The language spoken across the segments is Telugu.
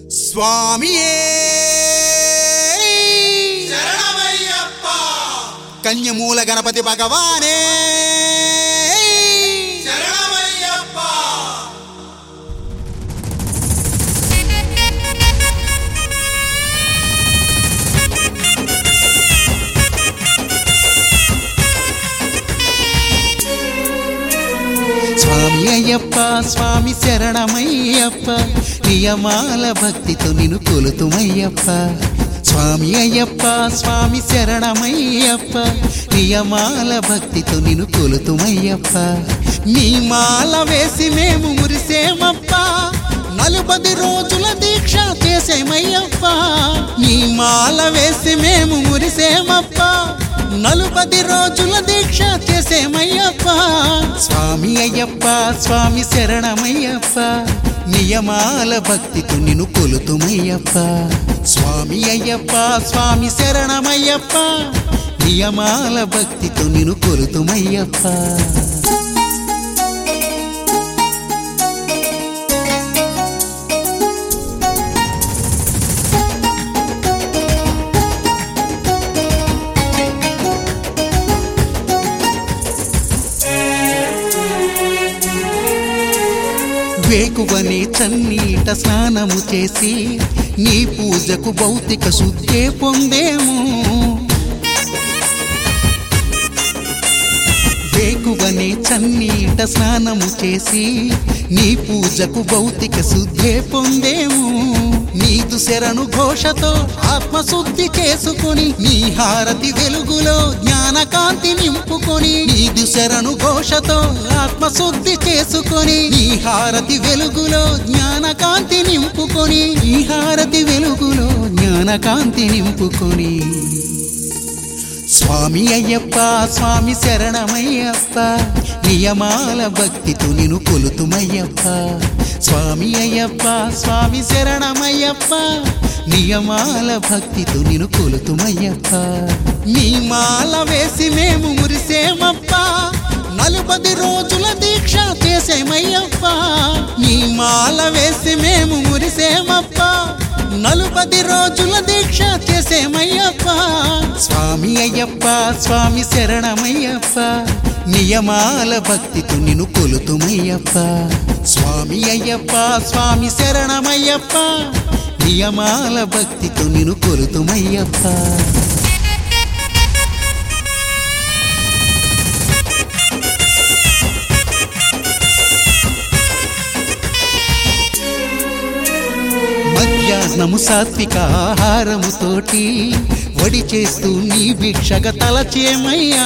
స్వామియే శరణమయ్యప్ప కన్యమూల గణపతి భగవానే శరణమయ్యప్ప స్వామి అయ్యప్ప స్వామి శరణమయ్యప్ప నియమాల భక్తితో నిన్ను కొలుతుమయ్యప్ప స్వామి అయ్యప్ప స్వామి శరణమయ్యప్ప నియమాల భక్తితో నిన్ను కొలుతుమయ్యప్ప నీ మాల వేసి మేము మురిసేమప్ప నలుపది రోజుల దీక్ష చేసేమయ్యప్ప నీ మాల వేసి మేము మురిసేమప్ప నలుపది రోజుల దీక్ష చేసేమయ్యప్ప స్వామి అయ్యప్ప స్వామి శరణమయ్యప్ప నియమాల భక్తితో నిన్ను కొలుతుమయ్యప్ప స్వామి అయ్యప్ప స్వామి శరణమయ్యప్ప నియమాల భక్తితో నిన్ను కొలుతుమయ్యప్ప వేకువనే చన్నీట స్నానము చేసి నీ పూజకు భౌతిక శుద్ధే పొందేము వేకువనే చన్నీట స్నానము చేసి నీ పూజకు భౌతిక శుద్ధే పొందేము నీదు శరణు ఘోషతో ఆత్మశుద్ధి చేసుకొని నీ హారతి వెలుగులో జ్ఞానకాంతి నింపుకొని నీదు శరణు ఘోషతో ఆత్మశుద్ధి చేసుకొని నీ హారతి వెలుగులో జ్ఞానకాంతి నింపుకొని నీ హారతి వెలుగులో జ్ఞానకాంతి నింపుకొని స్వామి అయ్యప్ప స్వామి శరణమయ్యప్ప నియమాల భక్తితో నిన్ను కొలుతుమయ్యప్ప స్వామి అయ్యప్ప స్వామి శరణమయ్యప్ప నియమాల భక్తితో నిన్ను కొలుతుమయ్యప్ప నీ మాల వేసి మేము మురిసేమప్ప నలుపది రోజుల దీక్ష చేసేమయ్యప్ప నీ మాల వేసి మేము మురిసేమప్ప నలుపది రోజుల దీక్ష చేసేమయ్యప్ప స్వామి అయ్యప్ప స్వామి శరణమయ్యప్ప నియమాల భక్తితో నిన్ను కొలుతుమయ్యప్ప స్వామి అయ్యప్ప స్వామి శరణమయ్యప్ప నియమాల భక్తితో నిన్ను కొలుతుమయ్యప్ప మధ్యాహ్నము సాత్విక ఆహారముతోటి వడి చేస్తూ నీ భిక్షగ తలచేమయ్యా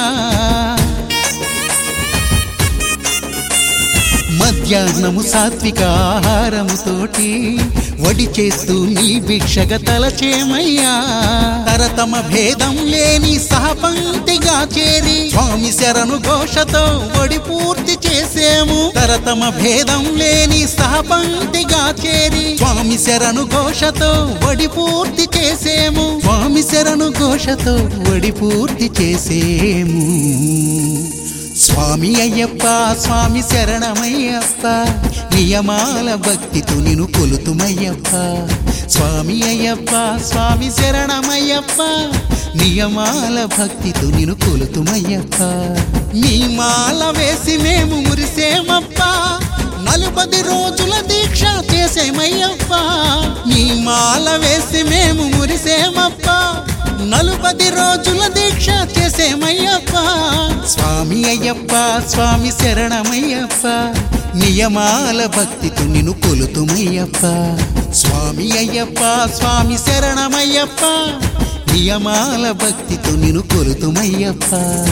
మధ్యాహ్నము సాత్విక ఆహారముతోటి వడి చేస్తూ నీ భిక్షగ తలచేమయ్యా తరతమ భేదం లేని సహపంక్తిగా చేరి స్వామి శరణు ఘోషతో వడి పూర్తి చేసేము తరతమ భేదం లేని సహపంక్తిగా చేరి స్వామి శరణు ఘోషతో వడి పూర్తి చేసేము స్వామి శరణు ఘోషతో వడి పూర్తి చేసేము స్వామి అయ్యప్ప స్వామి శరణమయ్యప్ప నియమాల భక్తితో నిన్ను కొలుతుమయ్యప్ప స్వామి అయ్యప్ప స్వామి శరణమయ్యప్ప నియమాల భక్తితో నిన్ను కొలుతుమయ్యప్ప నీ మాల వేసి మేము మురిసేమప్ప నలుపది రోజుల దీక్ష చేసేమయ్యప్ప నీ మాల వేసి మేము మురిసేమప్ప నలుపది రోజుల దీక్ష చేసేమయ్యప్ప స్వామి అయ్యప్ప స్వామి శరణమయ్యప్ప నియమాల భక్తితో నిన్ను కొలుతుమయ్యప్ప స్వామి అయ్యప్ప స్వామి శరణమయ్యప్ప నియమాల భక్తితో నిన్ను కొలుతుమయ్యప్ప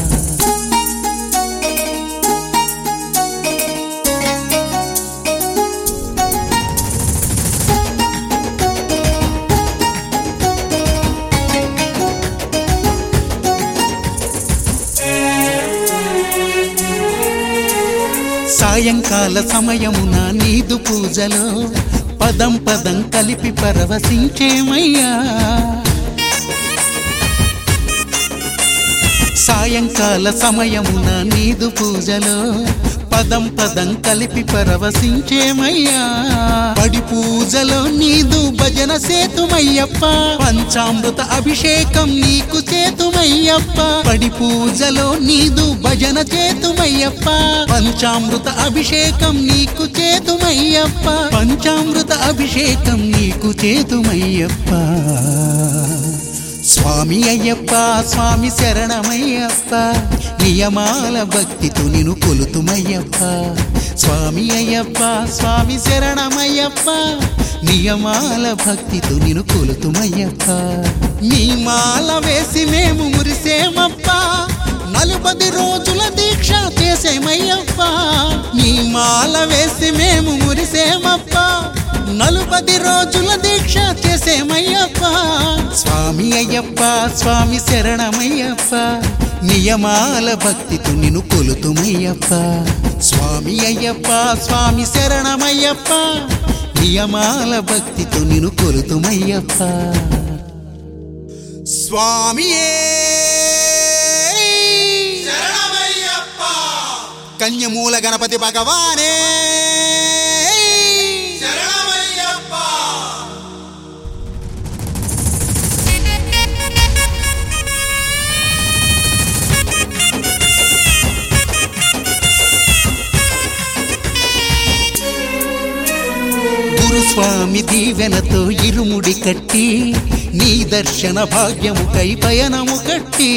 సాయంకాల సమయమున నీదు పూజలో పదం పదం కలిపి పరవశించేమయ్యా సాయంకాల సమయమున నీదు పూజలో పదం పదం కలిపి పరవశించేమయ్యా పడి పూజలో నీదు భజ భజన సేతుమయ్యప్ప పంచామృత అభిషేకం నీకు చేతుమయ్యప్ప పడి పూజలో నీదు భజన చేతుమయ్యప్ప పంచామృత అభిషేకం నీకు చేతుమయ్యప్ప పంచామృత అభిషేకం నీకు చేతుమయ్యప్ప స్వామి అయ్యప్ప స్వామి శరణమయ్యప్ప నియమాల భక్తితో నిన్ను కొలుతుమయ్యప్ప స్వామి అయ్యప్ప స్వామి శరణమయ్యప్ప నియమాల భక్తితో నిన్ను కొలుతుమయ్యప్ప నీ మాల వేసి మేము మురిసేమప్ప నలుపది రోజుల దీక్ష చేసేమయ్యప్ప నీ మాల వేసి మేము మురిసేమప్ప నలుపది రోజుల దీక్ష చేసేమయ్యప్ప స్వామి అయ్యప్ప స్వామి శరణమయ్యప్ప నియమాల భక్తితో నిన్ను కొలుతుమయ్యప్ప స్వామి అయ్యప్ప స్వామి శరణమయ్యప్ప నియమాల భక్తితో నిన్ను కొలుతుమయ్యప్ప స్వామియే శరణమయ్యప్ప కన్యమూల గణపతి భగవానే శరణమయ్యప్ప గురుస్వామి దీవెనతో ఇరుముడి కట్టి నీ దర్శన భాగ్యముకై పయనము కట్టి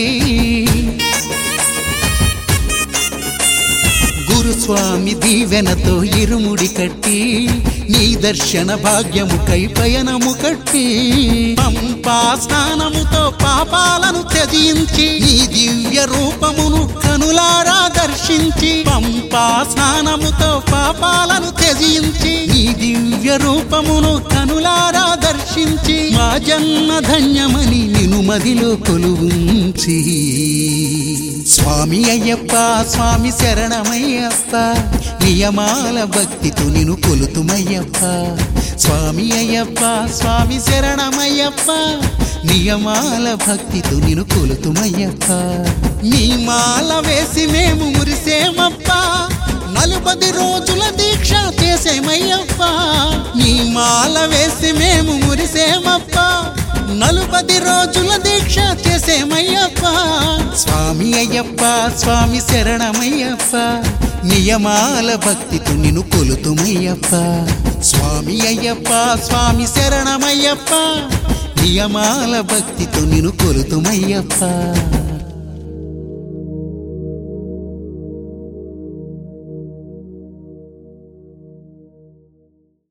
గురుస్వామి దీవెనతో ఇరుముడి కట్టి నీ దర్శన భాగ్యముకై పయనము కట్టి పంపా స్నానముతో పాపాలను త్యజించి నీ దివ్య రూపమును కనులారా దర్శించి పంపా స్నానముతో పాపాలను త్యజించి నీ దివ్య రూపమును కనులారా దర్శించి మా జన్మ ధన్యమని నిను మదిలో కొలువుంచి స్వామి అయ్యప్ప స్వామి శరణమయ్యప్ప నియమాల భక్తితో నిను కొలుతుమయ్యప్ప స్వామి అయ్యప్ప స్వామి శరణమయ్యప్ప నియమాల భక్తితో నిను కొలుతుమయ్యప్ప నీ మాల వేసి మేము మురిసేమప్ప నలుపది రోజుల దీక్ష చేసేమయ్యప్ప నీ మాల వేసి మేము మురిసేమప్ప నలుపది రోజుల దీక్ష చేసేమయ్యప్ప స్వామి అయ్యప్ప స్వామి శరణమయ్యప్ప నియమాల భక్తితో నిన్ను కొలుతుమయ్యప్ప స్వామి అయ్యప్ప స్వామి శరణమయ్యప్ప నియమాల భక్తితో నిన్ను కొలుతుమయ్యప్ప